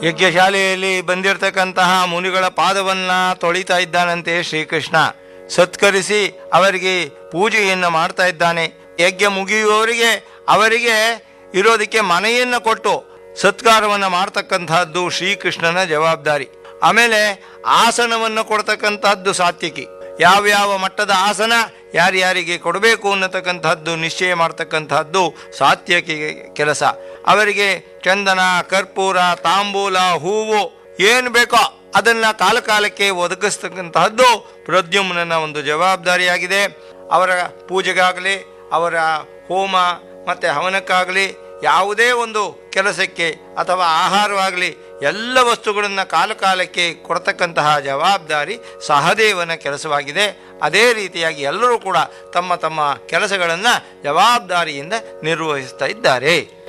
ಯಜ್ಞಶಾಲೆಯಲ್ಲಿ ಬಂದಿರತಕ್ಕಂತಹ ಮುನಿಗಳ ಪಾದವನ್ನ ತೊಳಿತಾ ಇದ್ದಾನಂತೆ ಶ್ರೀಕೃಷ್ಣ ಸತ್ಕರಿಸಿ ಅವರಿಗೆ ಪೂಜೆಯನ್ನು ಮಾಡ್ತಾ ಇದ್ದಾನೆ ಯಜ್ಞ ಮುಗಿಯುವವರಿಗೆ ಅವರಿಗೆ ಇರೋದಕ್ಕೆ ಮನೆಯನ್ನ ಕೊಟ್ಟು ಸತ್ಕಾರವನ್ನು ಮಾಡ್ತಕ್ಕಂತಹದ್ದು ಶ್ರೀಕೃಷ್ಣನ ಜವಾಬ್ದಾರಿ ಆಮೇಲೆ ಆಸನವನ್ನು ಕೊಡ್ತಕ್ಕಂತಹದ್ದು ಸಾತ್ವಿಕಿ ಯಾವ್ಯಾವ ಮಟ್ಟದ ಆಸನ ಯಾರ್ಯಾರಿಗೆ ಕೊಡಬೇಕು ಅನ್ನತಕ್ಕಂತಹದ್ದು ನಿಶ್ಚಯ ಮಾಡ್ತಕ್ಕಂತಹದ್ದು ಸಾತ್ವಿಕಿ ಕೆಲಸ ಅವರಿಗೆ ಚಂದನ ಕರ್ಪೂರ ತಾಂಬೂಲ ಹೂವು ಏನು ಬೇಕೋ ಅದನ್ನ ಕಾಲ ಕಾಲಕ್ಕೆ ಒದಗಿಸ್ತಕ್ಕಂತಹದ್ದು ಪ್ರದ್ಯುಮ್ನ ಒಂದು ಜವಾಬ್ದಾರಿಯಾಗಿದೆ ಅವರ ಪೂಜೆಗಾಗಲಿ ಅವರ ಹೋಮ ಮತ್ತೆ ಹವನಕ್ಕಾಗಲಿ ಯಾವುದೇ ಒಂದು ಕೆಲಸಕ್ಕೆ ಅಥವಾ ಆಹಾರವಾಗಲಿ ಎಲ್ಲ ವಸ್ತುಗಳನ್ನು ಕಾಲ ಕಾಲಕ್ಕೆ ಕೊಡ್ತಕ್ಕಂತಹ ಜವಾಬ್ದಾರಿ ಸಹದೇವನ ಕೆಲಸವಾಗಿದೆ ಅದೇ ರೀತಿಯಾಗಿ ಎಲ್ಲರೂ ಕೂಡ ತಮ್ಮ ತಮ್ಮ ಕೆಲಸಗಳನ್ನು ಜವಾಬ್ದಾರಿಯಿಂದ ನಿರ್ವಹಿಸ್ತಾ ಇದ್ದಾರೆ